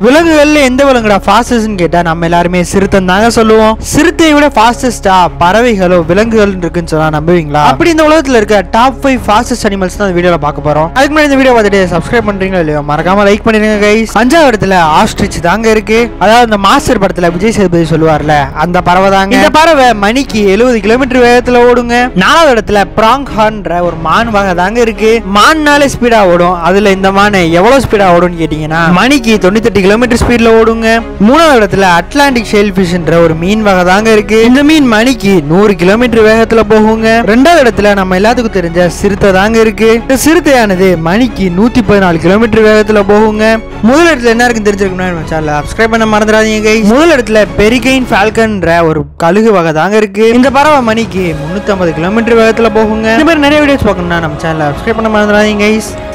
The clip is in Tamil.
விலங்குகள்ல எந்த விலங்குடா ஃபாஸ்டஸ்ட்னு கேட்டா நம்ம எல்லாருமே சிறுத்தை தாங்க சொல்லுவோம் சிறுத்தையை விட ஃபாஸ்டஸ்டா பறவைகளோ விலங்குகள் இருக்குன்னு சொன்னா நம்புவீங்களா அப்படி இந்த உலகத்துல இருக்க டாப் ஃபைவ் ஃபாஸ்டஸ்ட் அனிமல்ஸ் தான் இந்த வீடியோல பார்க்க போறோம் அதுக்கு முன்னாடி இந்த வீடியோ பார்த்துட்டு சப்ஸ்கிரைப் பண்றீங்களா இல்லையோ மறக்காம லைக் பண்ணிருங்க கைஸ் அஞ்சாவது இடத்துல ஆஸ்ட்ரிச் தாங்க இருக்கு அதாவது இந்த மாஸ்டர் படத்துல விஜய் சேதுபதி சொல்லுவார்ல அந்த பறவை தாங்க இந்த பறவை மணிக்கு எழுபது கிலோமீட்டர் வேகத்துல ஓடுங்க நாலாவது இடத்துல ப்ராங் ஹார்ன்ற ஒரு மான் வகை தாங்க இருக்கு மான்னாலே ஸ்பீடா ஓடும் அதுல இந்த மான் எவ்வளவு ஸ்பீடா ஓடும்னு கேட்டீங்கன்னா மணிக்கு தொண்ணூத்தெட்டு கிலோமீட்டர் ஸ்பீட்ல ஓடுங்க மூணாவது இடத்துல அட்லாண்டிக் ஷெல் ஃபிஷ்ன்ற ஒரு மீன் வகை தாங்க இருக்கு இந்த மீன் மணிக்கு நூறு கிலோமீட்டர் வேகத்துல போகுங்க ரெண்டாவது இடத்துல நம்ம எல்லாத்துக்கும் தெரிஞ்ச சிறுத்தை தாங்க இருக்கு இந்த சிறுத்தையானது மணிக்கு நூத்தி பதினாலு கிலோமீட்டர் வேகத்துல போகுங்க முதல் இடத்துல என்ன இருக்குன்னு தெரிஞ்சிருக்கணும் நம்ம சேனல் சப்ஸ்கிரைப் பண்ண மறந்துடாதீங்க guys. முதல் இடத்துல பெரிகைன் ஃபால்கன்ற ஒரு கழுகு வகை தாங்க இருக்கு இந்த பறவை மணிக்கு முன்னூத்தி ஐம்பது கிலோமீட்டர் வேகத்துல போகுங்க இந்த மாதிரி நிறைய வீடியோஸ் பார்க்கணும்னா நம்ம சேனல் சப்ஸ்கிரைப் பண்ண மறந்துடாதீங்க guys.